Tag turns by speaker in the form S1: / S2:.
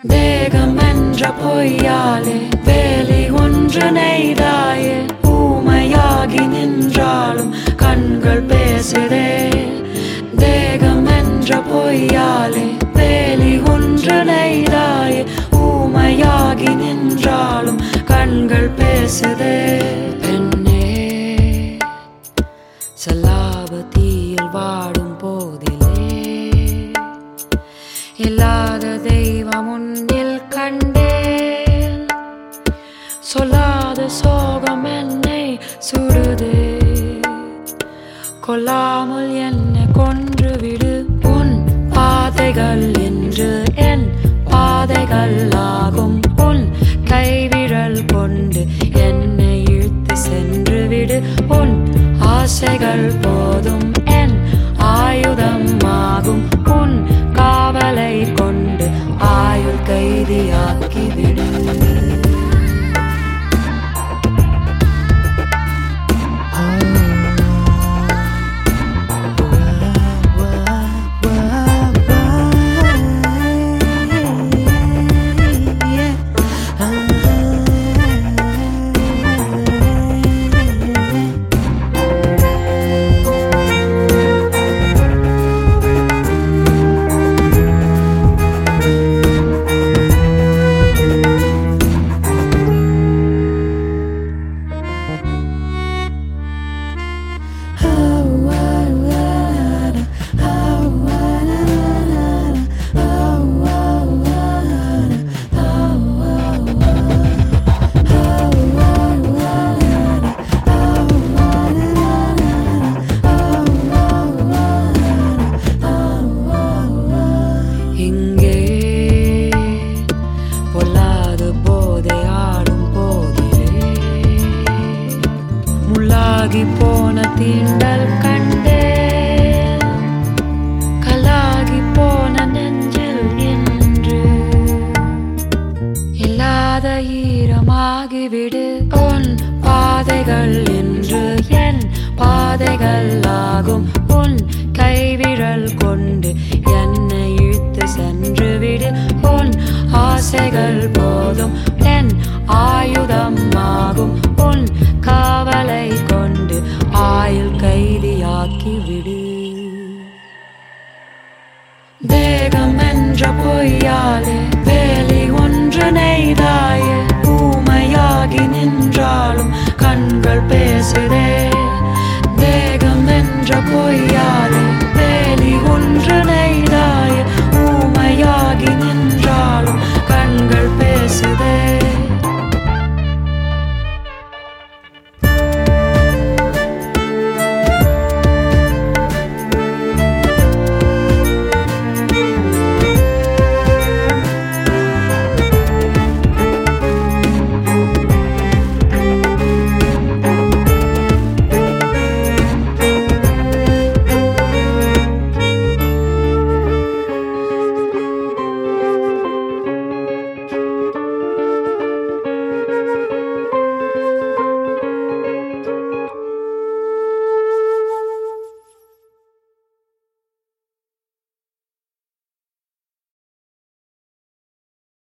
S1: தேகம் என்ற பொய்யாலே வேலி ஒன்று நெய்தாயே ஊமையாகி நின்றாலும் கண்கள் பேசுதே தேகம் என்ற பொய்யாலே வேலி ஒன்று நெய்தாயே ஊமையாகி நின்றாலும் கண்கள் பேசுதே பெண்ணே சல்லாபத்தியில் வாடும் போதிலே இல்லாத தெய்வம் உன்னில் கண்டேன் சொல்லாத சோகம் என்னை சுடுதே கொல்லாமல் என்னை கொன்று விடு உன் பாதைகள் என்று என் பாதைகள் ஆகும் உன் கைவிரல் கொண்டு என்னை இழுத்து சென்று விடு உன் ஆசைகள் போதும் என் ஆயுதம் ஆகும் உன் காவலை கொண்டு ஆயுள் கைதியாக்கி விடு இங்கே பொல்லாத போதை ஆடும் போதிலே முள்ளாகி போன தீண்டல் கண்டே கலாகி போன நெஞ்சில் இன்று இல்லாத ஈரமாகிவிடு உன் பாதைகள் என்று என் பாதைகள் ஆகும் உன் கைவிரல் கொண்டு என்னை